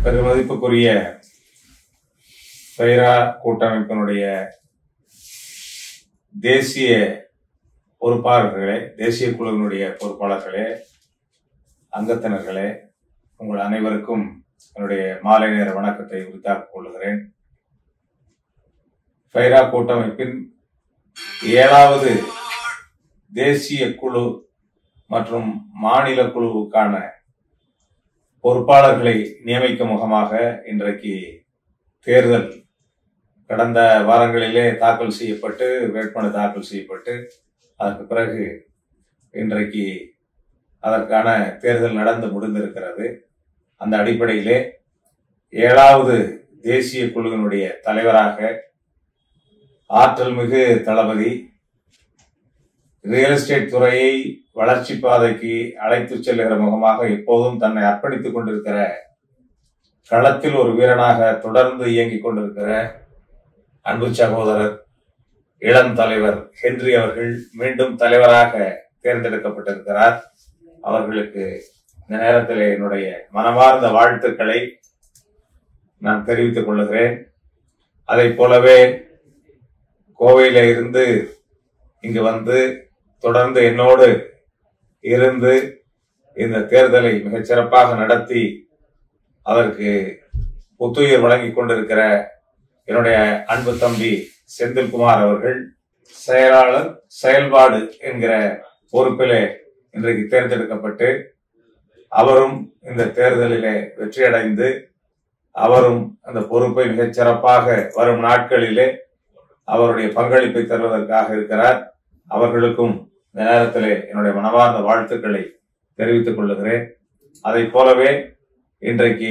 பெருமதிப்புக்குரிய பைரா கூட்டமைப்பினுடைய தேசிய பொறுப்பாளர்களே தேசிய குழுவினுடைய பொறுப்பாளர்களே அங்கத்தினர்களே உங்கள் அனைவருக்கும் என்னுடைய மாலை நேர வணக்கத்தை உரித்தாக்கிக் கொள்கிறேன் பைரா கூட்டமைப்பின் ஏழாவது தேசிய குழு மற்றும் மாநில குழுவுக்கான பொறுப்பாளர்களை நியமிக்கும் முகமாக இன்றைக்கு தேர்தல் கடந்த வாரங்களிலே தாக்கல் செய்யப்பட்டு வேட்புமனு தாக்கல் செய்யப்பட்டு அதற்கு பிறகு இன்றைக்கு அதற்கான தேர்தல் நடந்து முடிந்திருக்கிறது அந்த அடிப்படையிலே ஏழாவது தேசிய குழுவினுடைய தலைவராக ஆற்றல் மிகு தளபதி ரியல் எஸ்டேட் துறையை வளர்ச்சி பாதைக்கு அழைத்து செல்லுகிற முகமாக எப்போதும் தன்னை அர்ப்பணித்துக் கொண்டிருக்கிற களத்தில் ஒரு வீரனாக தொடர்ந்து இயங்கிக் கொண்டிருக்கிற அன்பு சகோதரர் இளம் தலைவர் ஹென்றி அவர்கள் மீண்டும் தலைவராக தேர்ந்தெடுக்கப்பட்டிருக்கிறார் அவர்களுக்கு இந்த நேரத்தில் என்னுடைய மனமார்ந்த வாழ்த்துக்களை நான் தெரிவித்துக் கொள்ளுகிறேன் அதை போலவே கோவையில இருந்து இங்கு வந்து தொடர்ந்து என்னோடு இருந்து இந்த தேர்தலை மிகச் சிறப்பாக நடத்தி அதற்கு புத்துயிர் வழங்கிக் கொண்டிருக்கிற என்னுடைய அன்பு தம்பி செந்தில்குமார் அவர்கள் செயலாளர் செயல்பாடு என்கிற பொறுப்பிலே இன்றைக்கு தேர்ந்தெடுக்கப்பட்டு அவரும் இந்த தேர்தலிலே வெற்றியடைந்து அவரும் அந்த பொறுப்பை மிகச் சிறப்பாக வரும் நாட்களிலே அவருடைய பங்களிப்பை தருவதற்காக இருக்கிறார் அவர்களுக்கும் இந்த நேரத்திலே என்னுடைய மனமார்ந்த வாழ்த்துக்களை தெரிவித்துக் கொள்ளுகிறேன் அதை போலவே இன்றைக்கு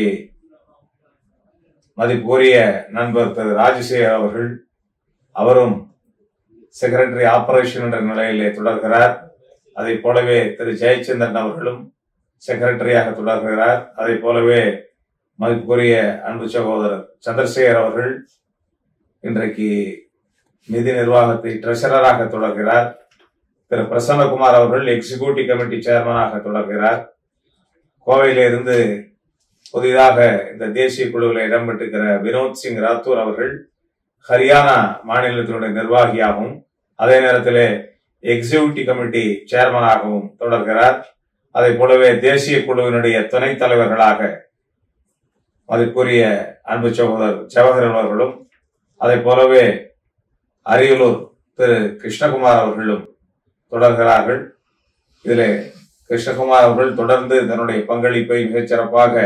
மதிப்புரிய நண்பர் திரு ராஜசேகர் அவர்கள் அவரும் செக்ரட்டரி ஆபரேஷன் என்ற நிலையிலே தொடர்கிறார் அதை போலவே திரு ஜெயச்சந்திரன் அவர்களும் செக்ரட்டரியாக தொடர்கிறார் அதை போலவே மதிப்புக்குரிய அன்பு சகோதரர் சந்திரசேகர் அவர்கள் இன்றைக்கு நிதி நிர்வாகத்தை ட்ரெஷரராக தொடர்கிறார் திரு பிரசன்னகுமார் அவர்கள் எக்ஸிகியூட்டிவ் கமிட்டி சேர்மனாக தொடர்கிறார் கோவையிலிருந்து புதிதாக இந்த தேசிய குழுவில் இடம்பெற்றிருக்கிற வினோத் சிங் ராத்தூர் அவர்கள் ஹரியானா மாநிலத்தினுடைய நிர்வாகியாகவும் அதே நேரத்தில் எக்ஸிகியூட்டிவ் கமிட்டி சேர்மனாகவும் தொடர்கிறார் அதை போலவே தேசிய குழுவினுடைய துணைத் தலைவர்களாக மதிப்புரிய அன்பு சகோதரர் ஜவஹர் அவர்களும் அதை போலவே அரியலூர் திரு கிருஷ்ணகுமார் அவர்களும் தொடர்கிறார்கள் இதில் கிருஷ்ணகுமார் அவர்கள் தொடர்ந்து தன்னுடைய பங்களிப்பை மிகச் சிறப்பாக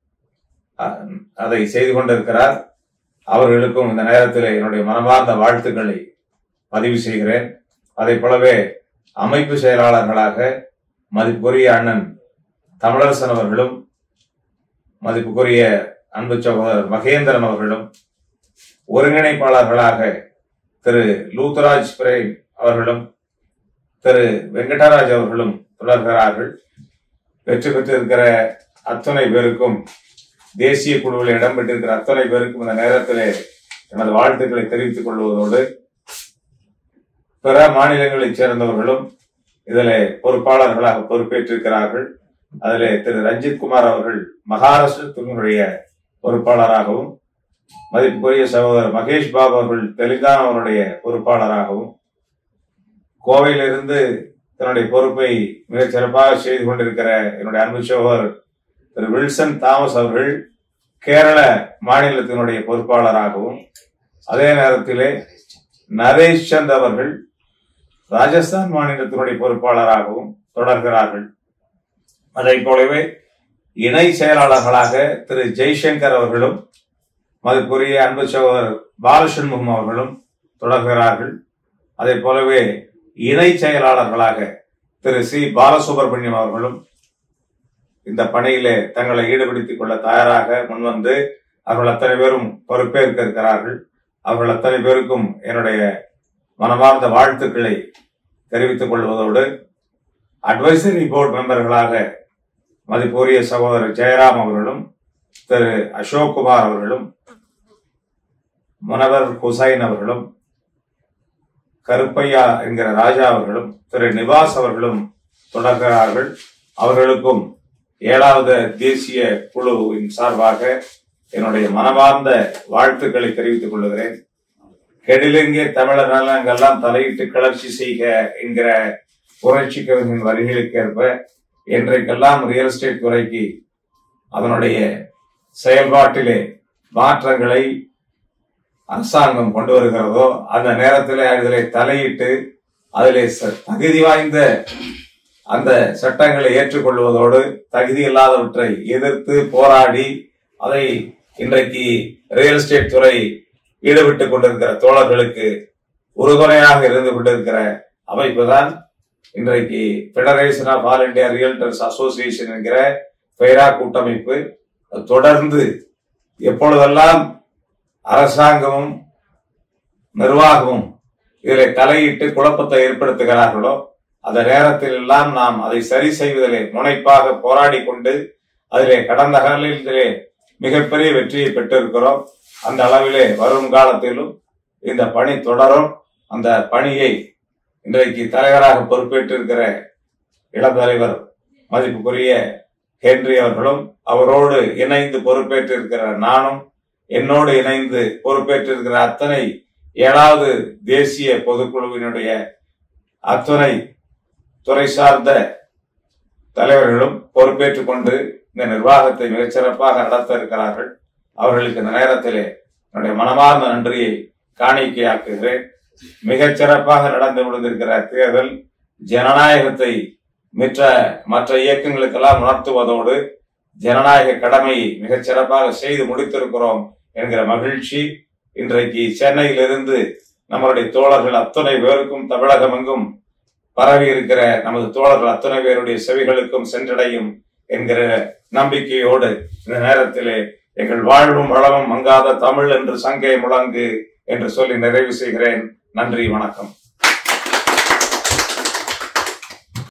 அதை செய்து கொண்டிருக்கிறார் அவர்களுக்கும் இந்த நேரத்தில் என்னுடைய மனமார்ந்த வாழ்த்துக்களை பதிவு செய்கிறேன் அதை போலவே அமைப்பு செயலாளர்களாக மதிப்புக்குரிய அண்ணன் தமிழரசன் அவர்களும் மதிப்புக்குரிய அன்பு சகோதரர் மகேந்திரன் அவர்களும் ஒருங்கிணைப்பாளர்களாக திரு லூத்ராஜ் பிரேம் அவர்களும் திரு வெங்கடராஜ் அவர்களும் தொடர்கிறார்கள் வெற்றி பெற்றிருக்கிற அத்தனை பேருக்கும் தேசிய குழுவில் இடம்பெற்றிருக்கிற அத்தனை பேருக்கும் இந்த நேரத்திலே எனது வாழ்த்துக்களை தெரிவித்துக் கொள்வதோடு பிற மாநிலங்களைச் சேர்ந்தவர்களும் இதில் பொறுப்பாளர்களாக பொறுப்பேற்றிருக்கிறார்கள் அதிலே திரு ரஞ்சித் குமார் அவர்கள் மகாராஷ்டிரத்தினுடைய பொறுப்பாளராகவும் மதிப்புக்குரிய சகோதரர் மகேஷ் பாபு அவர்கள் தெலுங்கானாவுடைய பொறுப்பாளராகவும் கோவையிலிருந்து தன்னுடைய பொறுப்பை மிகச் சிறப்பாக செய்து கொண்டிருக்கிற என்னுடைய அன்பு சகோதரர் திரு வில்சன் தாமஸ் அவர்கள் கேரள மாநிலத்தினுடைய பொறுப்பாளராகவும் அதே நேரத்திலே நரேஷ் சந்த் அவர்கள் ராஜஸ்தான் மாநிலத்தினுடைய பொறுப்பாளராகவும் தொடர்கிறார்கள் அதை போலவே இணை செயலாளர்களாக திரு ஜெய்சங்கர் அவர்களும் மதிப்புரிய அன்பு சகோதரர் பாலசண்முகம் அவர்களும் தொடர்கிறார்கள் அதே போலவே இணை செயலாளர்களாக திரு சி பாலசுப்ரமணியம் அவர்களும் இந்த பணியிலே தங்களை ஈடுபடுத்திக் கொள்ள தயாராக முன்வந்து அவர்கள் அத்தனை பேரும் பொறுப்பேற்க இருக்கிறார்கள் அவர்கள் அத்தனை பேருக்கும் என்னுடைய மனமார்ந்த வாழ்த்துக்களை தெரிவித்துக் கொள்வதோடு அட்வைசரி போர்டு மெம்பர்களாக மதிப்புரிய சகோதரர் ஜெயராம் அவர்களும் திரு அசோக் குமார் அவர்களும் முனவர் ஹுசைன் அவர்களும் கருப்பையா என்கிற ராஜா அவர்களும் திரு நிவாஸ் அவர்களும் தொடர்கிறார்கள் அவர்களுக்கும் ஏழாவது தேசிய குழுவின் சார்பாக என்னுடைய மனமார்ந்த வாழ்த்துக்களை தெரிவித்துக் கொள்கிறேன் கெடிலெங்கே தமிழர் நலங்கெல்லாம் தலையிட்டு கிளர்ச்சி செய்க என்கிற புரட்சி கவிஞன் வரிகளுக்கேற்ப இன்றைக்கெல்லாம் ரியல் எஸ்டேட் துறைக்கு அதனுடைய செயல்பாட்டிலே மாற்றங்களை அரசாங்கம் கொண்டு வருகிறதோ அந்த நேரத்தில் அதிலே தலையிட்டு அதிலே ச- தகுதி வாய்ந்த அந்த சட்டங்களை ஏற்றுக்கொள்வதோடு தகுதி இல்லாதவற்றை எதிர்த்து போராடி அதை இன்றைக்கு ரியல் எஸ்டேட் துறை ஈடுபட்டுக் கொண்டிருக்கிற தோழர்களுக்கு உறுதுணையாக இருந்து கொண்டிருக்கிற அமைப்பு தான் இன்றைக்கு federation of all India realtors association என்கிற பெயரா கூட்டமைப்பு தொடர்ந்து எப்பொழுதெல்லாம் அரசாங்கமும் நிர்வாகமும் இதில் தலையிட்டு குழப்பத்தை ஏற்படுத்துகிறார்களோ அந்த நேரத்தில் எல்லாம் நாம் அதை சரி செய்வதிலே முனைப்பாக போராடி கொண்டு அதிலே கடந்த காலத்திலே மிகப்பெரிய வெற்றியை பெற்றிருக்கிறோம் அந்த அளவிலே வரும் காலத்திலும் இந்த பணி தொடரும் அந்த பணியை இன்றைக்கு தலைவராக பொறுப்பேற்றிருக்கிற இளந்தலைவர் மதிப்புக்குரிய ஹென்றி அவர்களும் அவரோடு இணைந்து பொறுப்பேற்றிருக்கிற நானும் என்னோடு இணைந்து பொறுப்பேற்றிருக்கிற அத்தனை ஏழாவது தேசிய பொதுக்குழுவினுடைய அத்துணை துறை சார்ந்த தலைவர்களும் பொறுப்பேற்றுக் கொண்டு இந்த நிர்வாகத்தை மிகச்சிறப்பாக நடத்த இருக்கிறார்கள் அவர்களுக்கு இந்த நேரத்திலே என்னுடைய மனமார்ந்த நன்றியை காணிக்கையாக்குகிறேன் மிகச் சிறப்பாக நடந்து முடிந்திருக்கிற தேர்தல் ஜனநாயகத்தை மற்ற மற்ற இயக்கங்களுக்கெல்லாம் உணர்த்துவதோடு ஜனநாயக கடமையை மிகச் சிறப்பாக செய்து முடித்திருக்கிறோம் என்கிற மகிழ்ச்சி இன்றைக்கு சென்னையிலிருந்து நம்மளுடைய தோழர்கள் அத்தனை பேருக்கும் தமிழகம் எங்கும் பரவி இருக்கிற நமது தோழர்கள் அத்தனை பேருடைய செவிகளுக்கும் சென்றடையும் என்கிற நம்பிக்கையோடு இந்த நேரத்திலே எங்கள் வாழ்வும் வளமும் மங்காத தமிழ் என்று சங்கை முழங்கு என்று சொல்லி நிறைவு செய்கிறேன் நன்றி வணக்கம்